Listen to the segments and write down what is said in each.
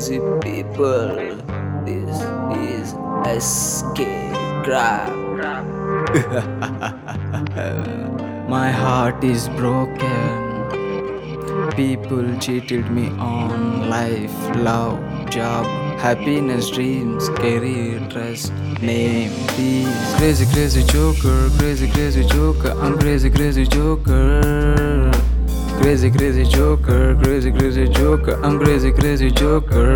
crazy people. This is SK Grab. My heart is broken. People cheated me on life, love, job, happiness, dreams, career, trust, name, peace. Crazy, crazy joker, crazy, crazy joker. I'm crazy, crazy joker. Crazy, crazy joker, crazy, crazy joker. I'm crazy, crazy joker.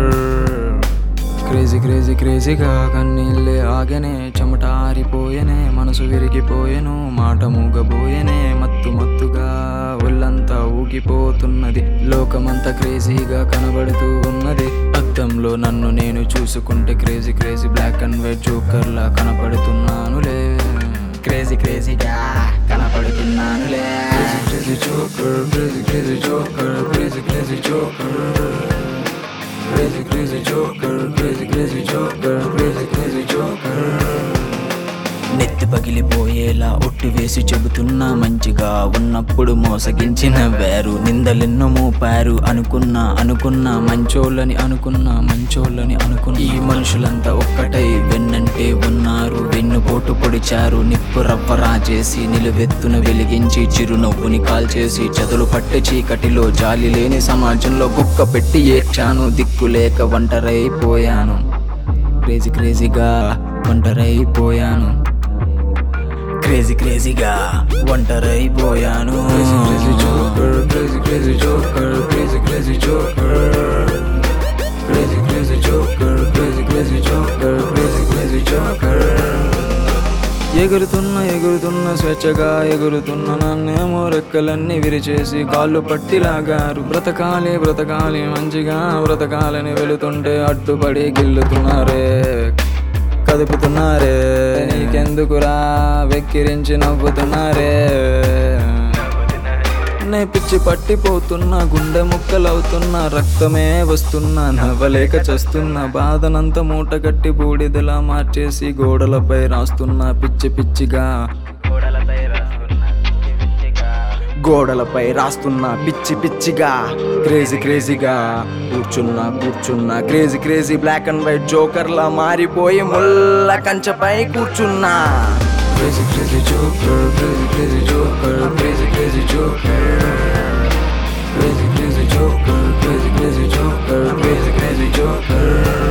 Crazy crazy క్రేజీగా కన్నీళ్ళే ఆగనే చెమట ఆరిపోయెనే మనసు విరిగిపోయెను మాట మూగబోయెనే మత్తు మత్తుగా ఒళ్ళంతా ఊగిపోతున్నది లోకమంతా క్రేజీగా కనబడుతూ ఉన్నది అద్దంలో నన్ను నేను చూసుకుంటే crazy crazy black and white జోకర్లా కనపడుతున్నానులే క్రేజీ క్రేజీగా కనపడుతున్నానులే crazy joker crazy crazy joker crazy crazy joker Crazy, crazy joker, crazy, crazy joker, crazy, crazy joker. నెత్తి పగిలిపోయేలా ఒట్టు వేసి చెబుతున్నా మంచిగా ఉన్నప్పుడు మోసగించిన వేరు నిందలెన్నో మోపారు అనుకున్నా అనుకున్నా మంచోళ్ళని అనుకున్నా మంచోళ్ళని అనుకున్నా ఈ మనుషులంతా ఒక్కటై వెన్నంటే ఉన్నారు వెన్నుపోటు పొడిచారు నిప్పు రవ్వరా చేసి నిలువెత్తున వెలిగించి చిరునవ్వుని కాల్చేసి చదులు పట్టే చీకటిలో జాలి లేని సమాజంలో కుక్క పెట్టి ఏడ్చాను దిక్కులేక ఒంటరైపోయాను క్రేజీ క్రేజీగా ఒంటరైపోయాను క్రేజీ క్రేజీగా ఒంటరైపోయాను crazy joker crazy crazy joker crazy crazy joker crazy crazy joker crazy crazy joker crazy crazy joker ఎగురుతున్న ఎగురుతున్న స్వేచ్ఛగా ఎగురుతున్న నన్నేమో రెక్కలన్నీ విరిచేసి కాళ్ళు పట్టి లాగారు బ్రతకాలి బ్రతకాలి మంచిగా బ్రతకాలని వెళుతుంటే అడ్డుపడి గిల్లుతున్నారే కదుపుతున్నారే నీకెందుకురా వెక్కిరించి నవ్వుతున్నారే నే పిచ్చి పట్టిపోతున్నా గుండె ముక్కలవుతున్నా రక్తమే వస్తున్నా నవ్వలేక చస్తున్నా బాధనంతా మూట కట్టి బూడిదలా మార్చేసి గోడలపై రాస్తున్నా పిచ్చి పిచ్చిగా గోడలపై రాస్తున్నా పిచ్చి పిచ్చిగా క్రేజీ క్రేజీగా కూర్చున్నా కూర్చున్నా crazy crazy black and white జోకర్లా మారిపోయి ముల్ల కంచపై కూర్చున్నా crazy crazy joker crazy crazy joker crazy crazy joker crazy crazy joker crazy crazy joker crazy crazy joker